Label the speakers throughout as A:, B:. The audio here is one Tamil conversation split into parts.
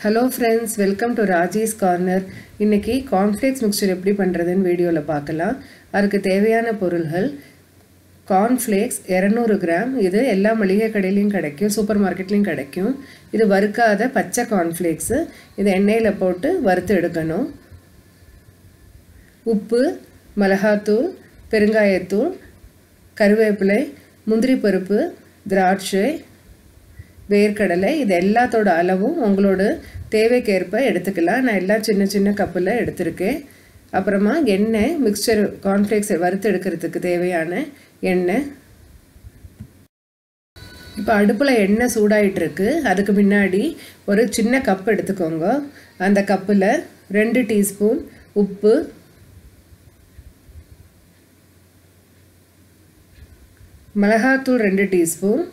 A: hello friends welcome to Raji's corner இன்னைக்கு கார்ன்ஃப்ளேக்ஸ் மிக்சர் எப்படி பண்ணுறதுன்னு வீடியோவில் பார்க்கலாம் அதுக்கு தேவையான பொருள்கள் கார்ன்ஃப்ளேக்ஸ் இரநூறு கிராம் இது எல்லா மளிகை கடையிலையும் கிடைக்கும் சூப்பர் மார்க்கெட்லேயும் கிடைக்கும் இது வறுக்காத பச்சை கார்ன்ஃப்ளேக்ஸு இது எண்ணெயில் போட்டு வறுத்து எடுக்கணும் உப்பு மிளகாத்தூள் பெருங்காயத்தூள் கருவேப்பிலை முந்திரி பருப்பு திராட்சை வேர்க்கடலை இது எல்லாத்தோட அளவும் உங்களோட தேவைக்கேற்ப எடுத்துக்கலாம் நான் எல்லாம் சின்ன சின்ன கப்பில் எடுத்திருக்கேன் அப்புறமா எண்ணெய் மிக்சர் கார்ன்ஃப்ளேக்ஸை வறுத்து எடுக்கிறதுக்கு தேவையான எண்ணெய் இப்போ அடுப்பில் எண்ணெய் சூடாயிட்டிருக்கு அதுக்கு முன்னாடி ஒரு சின்ன கப் எடுத்துக்கோங்க அந்த கப்பில் ரெண்டு டீஸ்பூன் உப்பு மிளகாத்தூள் ரெண்டு டீஸ்பூன்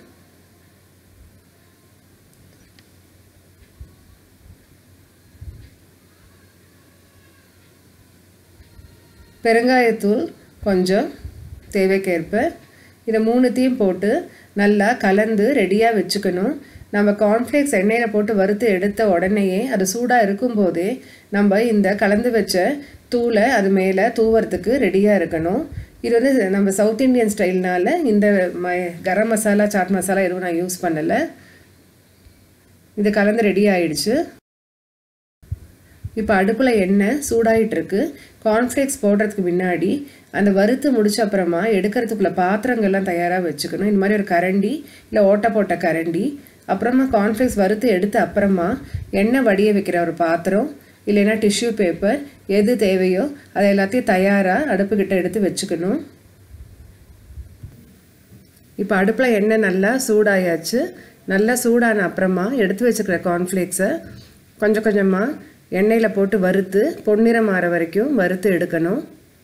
A: பெருங்காயத்தூள் கொஞ்சம் தேவைக்கேற்ப இதை மூணுத்தையும் போட்டு நல்லா கலந்து ரெடியாக வச்சுக்கணும் நம்ம கார்ன்ஃப்ளேக்ஸ் எண்ணெயில் போட்டு வறுத்து எடுத்த உடனேயே அது சூடாக இருக்கும்போதே நம்ம இந்த கலந்து வச்ச தூளை அது மேலே தூவறதுக்கு ரெடியாக இருக்கணும் இது வந்து நம்ம சவுத் இண்டியன் ஸ்டைல்னால இந்த ம கரம் மசாலா சாட் மசாலா எதுவும் நான் யூஸ் பண்ணலை இது கலந்து ரெடி ஆயிடுச்சு இப்போ அடுப்பில் எண்ணெய் சூடாயிட்டிருக்கு கார்ன்ஃப்ளேக்ஸ் போடுறதுக்கு முன்னாடி அந்த வறுத்து முடிச்ச அப்புறமா எடுக்கிறதுக்குள்ள பாத்திரங்கள்லாம் தயாராக வச்சுக்கணும் இந்த மாதிரி ஒரு கரண்டி இல்லை ஓட்ட போட்ட கரண்டி அப்புறமா கார்ன்ஃப்ளேக்ஸ் வறுத்து எடுத்த அப்புறமா எண்ணெய் வடிய வைக்கிற ஒரு பாத்திரம் இல்லைன்னா டிஷ்யூ பேப்பர் எது தேவையோ அதை எல்லாத்தையும் தயாராக அடுப்புக்கிட்ட எடுத்து வச்சுக்கணும் இப்போ அடுப்பில் எண்ணெய் நல்லா சூடாயாச்சு நல்லா சூடான அப்புறமா எடுத்து வச்சுக்கிற கார்ன்ஃப்ளேக்ஸை கொஞ்சம் கொஞ்சமாக எண்ணெயில் போட்டு வறுத்து பொன்னிறம் ஆற வரைக்கும் வறுத்து எடுக்கணும்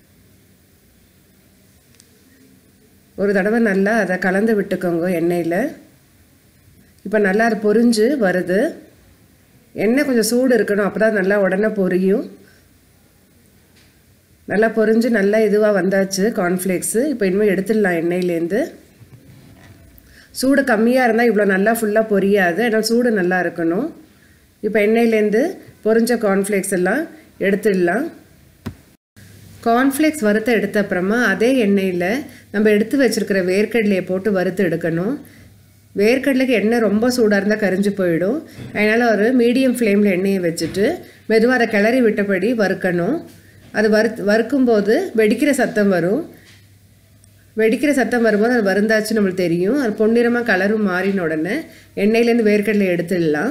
A: ஒரு தடவை நல்லா அதை கலந்து விட்டுக்கோங்க எண்ணெயில் இப்போ நல்லா அது பொரிஞ்சு வருது எண்ணெய் கொஞ்சம் சூடு இருக்கணும் அப்போ தான் நல்லா உடனே பொரியும் நல்லா பொரிஞ்சு நல்லா இதுவாக வந்தாச்சு கார்ன்ஃப்ளேக்ஸு இப்போ இனிமேல் எடுத்துடலாம் எண்ணெயிலேருந்து சூடு கம்மியாக இருந்தால் இவ்வளோ நல்லா ஃபுல்லாக பொரியாது ஆனால் சூடு நல்லா இருக்கணும் இப்போ எண்ணெயிலேருந்து பொரிஞ்ச கார்ன்ஃப்ளேக்ஸ் எல்லாம் எடுத்துடலாம் கார்ன்ஃப்ளேக்ஸ் வறுத்து எடுத்த அப்புறமா அதே எண்ணெயில் நம்ம எடுத்து வச்சுருக்கிற வேர்க்கடலையை போட்டு வறுத்து எடுக்கணும் வேர்க்கடலைக்கு எண்ணெய் ரொம்ப சூடாக இருந்தால் கரிஞ்சு போயிடும் அதனால் ஒரு மீடியம் ஃப்ளேமில் எண்ணெயை வச்சுட்டு மெதுவாக அதை கிளறி விட்டபடி வறுக்கணும் அது வறு வறுக்கும்போது வெடிக்கிற சத்தம் வரும் வெடிக்கிற சத்தம் வரும்போது அது வருந்தாச்சு நம்மளுக்கு தெரியும் அது பொன்னிறமாக கலரும் மாறின உடனே எண்ணெயிலேருந்து வேர்க்கடலை எடுத்துடலாம்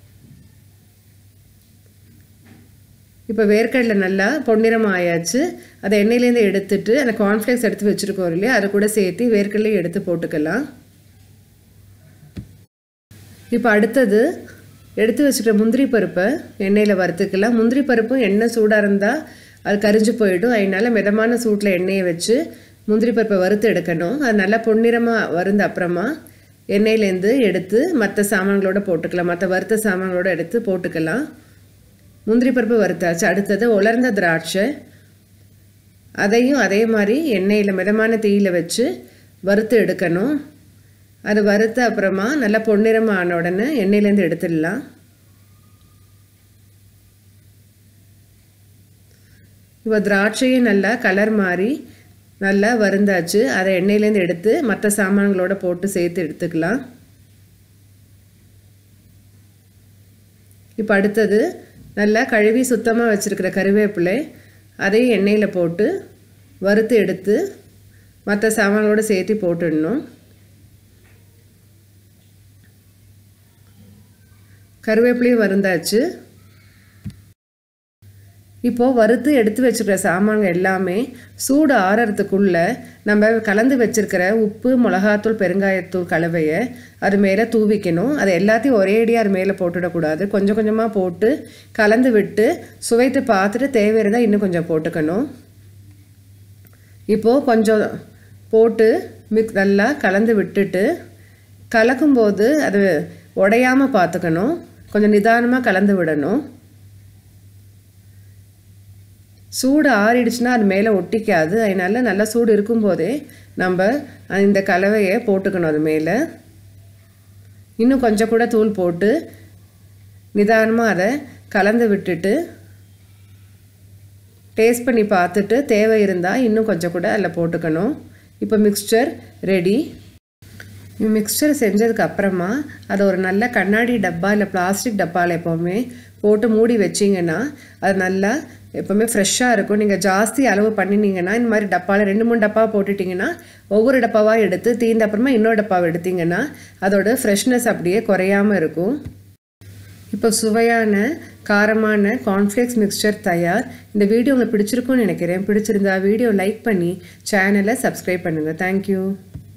A: இப்போ வேர்க்கடலை நல்லா பொன்னிறமாக ஆயாச்சு அதை எண்ணெயிலேருந்து எடுத்துட்டு அந்த கார்ன்ஃப்ளேக்ஸ் எடுத்து வச்சுருக்கோம் இல்லையா அதை கூட சேர்த்து வேர்க்கடலையும் எடுத்து போட்டுக்கலாம் இப்போ அடுத்தது எடுத்து வச்சுக்கிற முந்திரி பருப்பை எண்ணெயில் வறுத்துக்கலாம் முந்திரி பருப்பும் எண்ணெய் சூடாக இருந்தால் அது கரிஞ்சு போயிடும் அதனால் மிதமான சூட்டில் எண்ணெயை வச்சு முந்திரி பருப்பை வறுத்து எடுக்கணும் அது நல்லா பொன்னிறமாக வருந்த அப்புறமா எண்ணெயிலேருந்து எடுத்து மற்ற சாமான்களோட போட்டுக்கலாம் மற்ற வறுத்த சாமான்களோட எடுத்து போட்டுக்கலாம் முந்திரி பருப்பு வறுத்தாச்சு அடுத்தது உலர்ந்த திராட்சை அதையும் அதே மாதிரி எண்ணெயில் மிதமான தீயில் வச்சு வறுத்து எடுக்கணும் அது வறுத்த அப்புறமா நல்லா பொன்னிறமாக ஆன உடனே எண்ணெயிலேருந்து எடுத்துடலாம் இப்போ திராட்சையும் நல்லா கலர் மாறி நல்லா வருந்தாச்சு அதை எண்ணெயிலேருந்து எடுத்து மற்ற சாமான்களோட போட்டு சேர்த்து எடுத்துக்கலாம் இப்போ அடுத்தது நல்லா கழுவி சுத்தமாக வச்சுருக்கிற கருவேப்பிலை அதையும் எண்ணெயில் போட்டு வறுத்து எடுத்து மற்ற சாமானோடு சேர்த்து போட்டுடணும் கருவேப்பிலையும் வருந்தாச்சு இப்போது வறுத்து எடுத்து வச்சுக்கிற சாமான்ங்க எல்லாமே சூடு ஆறறதுக்குள்ளே நம்ம கலந்து வச்சுருக்கிற உப்பு மிளகாத்தூள் பெருங்காயத்தூள் கலவையை அது மேலே தூவிக்கணும் அது எல்லாத்தையும் ஒரேடியாக அது மேலே போட்டுடக்கூடாது கொஞ்சம் கொஞ்சமாக போட்டு கலந்து விட்டு சுவைத்து பார்த்துட்டு தேவை இருந்தால் இன்னும் கொஞ்சம் போட்டுக்கணும் இப்போது கொஞ்சம் போட்டு மிக் நல்லா கலந்து விட்டுட்டு கலக்கும்போது அது உடையாமல் பார்த்துக்கணும் கொஞ்சம் நிதானமாக கலந்து விடணும் சூடு ஆறிடுச்சுன்னா அது மேலே ஒட்டிக்காது அதனால நல்லா சூடு இருக்கும்போதே நம்ம இந்த கலவையை போட்டுக்கணும் அது மேலே இன்னும் கொஞ்சம் கூட தூள் போட்டு நிதானமாக அதை கலந்து விட்டுட்டு டேஸ்ட் பண்ணி பார்த்துட்டு தேவை இருந்தால் இன்னும் கொஞ்சம் கூட அதில் போட்டுக்கணும் இப்போ மிக்ஸ்சர் ரெடி மிக்ஸ்சர் செஞ்சதுக்கு அப்புறமா அதை ஒரு நல்ல கண்ணாடி டப்பா இல்லை பிளாஸ்டிக் டப்பாவில் எப்போவுமே போட்டு மூடி வச்சிங்கன்னா அது நல்லா எப்போவுமே ஃப்ரெஷ்ஷாக இருக்கும் நீங்கள் ஜாஸ்தி அளவு பண்ணினீங்கன்னா இந்த மாதிரி டப்பாவில் ரெண்டு மூணு டப்பா போட்டுட்டிங்கன்னா ஒவ்வொரு டப்பாவாக எடுத்து தீர்ந்த அப்புறமா இன்னொரு டப்பாவை எடுத்திங்கன்னா அதோட ஃப்ரெஷ்னஸ் அப்படியே குறையாமல் இருக்கும் இப்போ சுவையான காரமான கார்ன்ஃப்ளேக்ஸ் மிக்ஸ்சர் தயார் இந்த வீடியோ உங்களுக்கு பிடிச்சிருக்கும்னு நினைக்கிறேன் பிடிச்சிருந்தா வீடியோ லைக் பண்ணி சேனலை சப்ஸ்கிரைப் பண்ணுங்கள் தேங்க்யூ